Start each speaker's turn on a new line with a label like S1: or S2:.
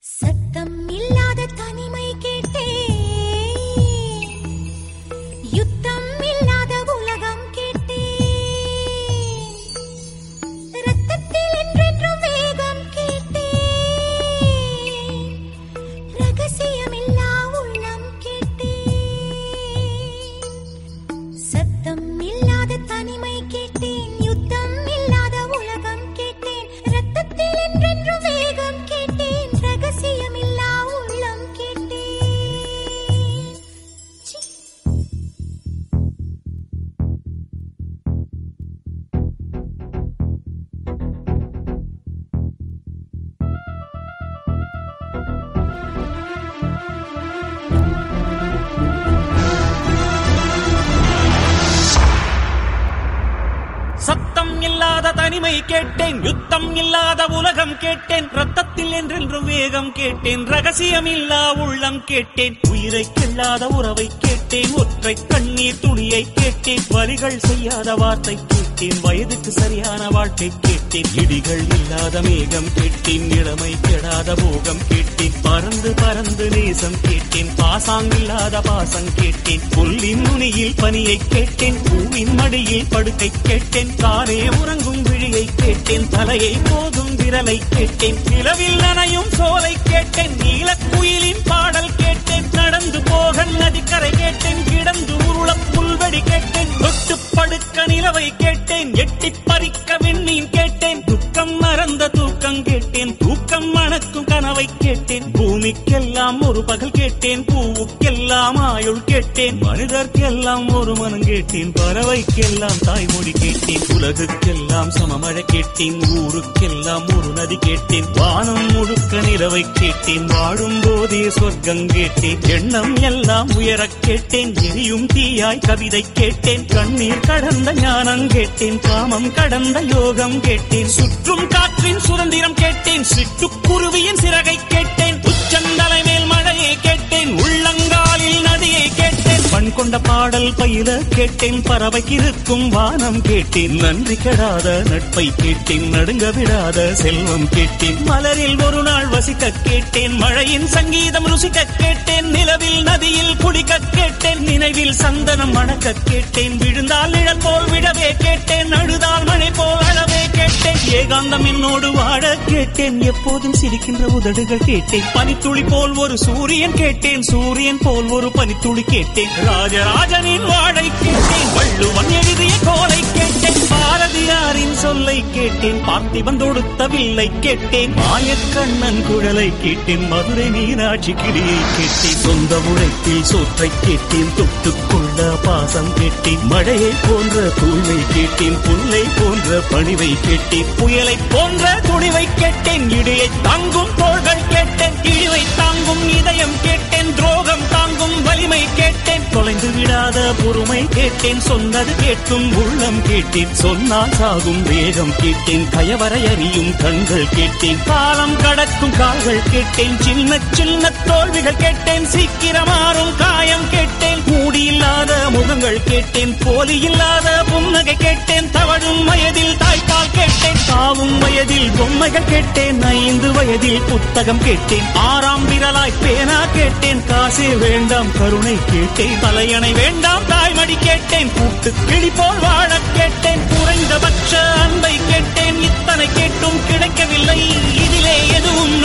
S1: சத்தம் இல்லாத தனிமை கேட்டேன் யுத்தம் இல்லாத உலகம் கேட்டேன் ரத்தத்தில் என்றென்றும் வேகம் கேட்டேன் ரகசியமில்லா உள்ளம் கேட்டேன் சத்தம் இல்லாத தனிமை கேட்டேன் யுத்தம் இல்லாத உலகம் கேட்டேன் ரத்தத்தில் என்றென்றும் வேகம் கேட்டேன் ரகசியமில்லா உள்ளம் கேட்டேன் சி.
S2: சத்தம் இல்லாத தனிமை கேட்டேன் யுத்தம் இல்லாத உலகம் கேட்டேன் ரத்தத்தில் என்றென்றும் வேகம் கேட்டேன் ரகசியம் இல்லா உள்ளம் கேட்டேன் உயிரை கில்லாத உறவை கேட்டேன் ஒற்றை கண்ணீர் துணியை கேட்டேன் வரிகள் செய்யாத வார்த்தை கேட்டேன் வயதுக்கு சரியான வாழ்க்கை கேட்டேன் இடிகள் இல்லாத மேகம் கேட்டேன் இளமை கெடாத போகம் கேட்டேன் பறந்து பறந்து நேசம் கேட்டேன் பாசாங்கில்லாத பாசம் கேட்டேன் புல்லின் நுனியில் பனியை கேட்டேன் பூவின் மடியில் படுக்கை கேட்டேன் தானே உறங்கும் விழியை கேட்டேன் தலையை போதும் விரலை கேட்டேன் நிலவில் நனையும் சோலை கேட்டேன் நீலக்குயிலின் பாடல் கேட்டேன் நடந்து போக நதிக்கரை கேட்டேன் கிடந்து உருள புல்வெடி கேட்டேன் தொட்டு படுக்க நிலவை கேட்டேன் எட்டி பறிக்க விண்மீன் கேட்டேன் துக்கம் மறந்த தூக்கம் கேட்டேன் தூக்கம் மணக்கும் கனவை கேட்டேன் பூமிக்கெல்லாம் ஒரு பகல் கேட்டேன் பூவுக்கெல்லாம் ஆயுள் கேட்டேன் மனிதர்க்கெல்லாம் ஒரு மனம் கேட்டேன் பறவைக்கெல்லாம் தாய்மொழி கேட்டேன் உலகுக்கெல்லாம் சமமழை கேட்டேன் ஊருக்கெல்லாம் ஒரு நதி கேட்டேன் வானம் முழுக்க நிலவை கேட்டேன் வாழும் போதே சொர்க்கம் கேட்டேன் எண்ணம் எல்லாம் உயரக் கேட்டேன் எரியும் தீயாய் கவிதை கேட்டேன் கண்ணீர் கடந்த ஞானம் கேட்டேன் காமம் கடந்த யோகம் கேட்டேன் சுற்றும் காற்றின் சுதந்திரம் கேட்டேன் சிட்டுக்குருவியின் சிறகை கேட்டேன் உச்சந்தலை மேல் மழையை கேட்டேன் உள்ளங்காலில் நதியை கேட்டேன் பண் கொண்ட பாடல் பயில கேட்டேன் பறவைக்கு இருக்கும் வானம் கேட்டேன் நன்றி கெடாத நட்பை கேட்டேன் நடுங்க விடாத செல்வம் கேட்டேன் மலரில் ஒரு நாள் வசிக்க கேட்டேன் மழையின் சங்கீதம் ருசிக்க கேட்டேன் நிலவில் நதியில் குடிக்க கேட்டேன் நினைவில் சந்தனம் மணக்க கேட்டேன் விழுந்தால் நிழல் போல் விடவே கேட்டேன் அழுதால் மழை போல் அழவே கேட்டேன் ஏகாந்தம் என்னோடு வாழ கேட்டேன் எப்போதும் சிரிக்கின்ற உதடுகள் கேட்டேன் பனித்துளி போல் ஒரு சூரியன் கேட்டேன் சூரியன் போல் ஒரு பனித்துளி கேட்டேன் ராஜராஜனின் வாழை கேட்டேன் வள்ளுவன் எழுதிய கோலை கேட்டேன் பாரதியாரின் சொல்லை கேட்டேன் பார்த்திபன் தொடுத்த வில்லை கேட்டேன் மாயக்கண்ணன் குழலை கேட்டேன் மதுரை மீனாட்சி கிளியை கேட்டேன் சொந்த உழைப்பில் சோற்றை கேட்டேன் தொட்டுக்கொள்ள பாசம் கேட்டேன் மழையை போன்ற தூய்மை கேட்டேன் புல்லை போன்ற பணிவை கேட்டேன் புயலை போன்ற துணிவை கேட்டேன் இடையை தாங்கும் தோள்கள் கேட்டேன் இழிவை தாங்கும் இதயம் கேட்டேன் துரோகம் தாங்கும் வலிமை கேட்டேன் தொலைந்து விடாத பொறுமை கேட்டேன் சொன்னது கேட்கும் உள்ளம் கேட்டேன் சொன்னால் சாகும் வேகம் கேட்டேன் கயவரை அறியும் கண்கள் கேட்டேன் காலம் கடக்கும் கால்கள் கேட்டேன் சின்ன சின்ன தோல்விகள் கேட்டேன் சீக்கிரமாறும் காயம் கேட்டேன் மூடி இல்லாத முகங்கள் கேட்டேன் போலி இல்லாத புன்னகை கேட்டேன் தவழும் வயதில் தாய்ப்பால் கேட்டேன் தாவும் வயதில் பொம்மைகள் கேட்டேன் ஐந்து வயதில் புத்தகம் கேட்டேன் ஆறாம் விரலாய் பேனா கேட்டேன் காசே வேண்டாம் கருணை கேட்டேன் தலையணை வேண்டாம் தாய்மடி கேட்டேன் கூட்டு கிளி போல் வாழ கேட்டேன் குறைந்தபட்ச அன்பை கேட்டேன் இத்தனை கேட்டும் கிடைக்கவில்லை இதிலே எதுவும்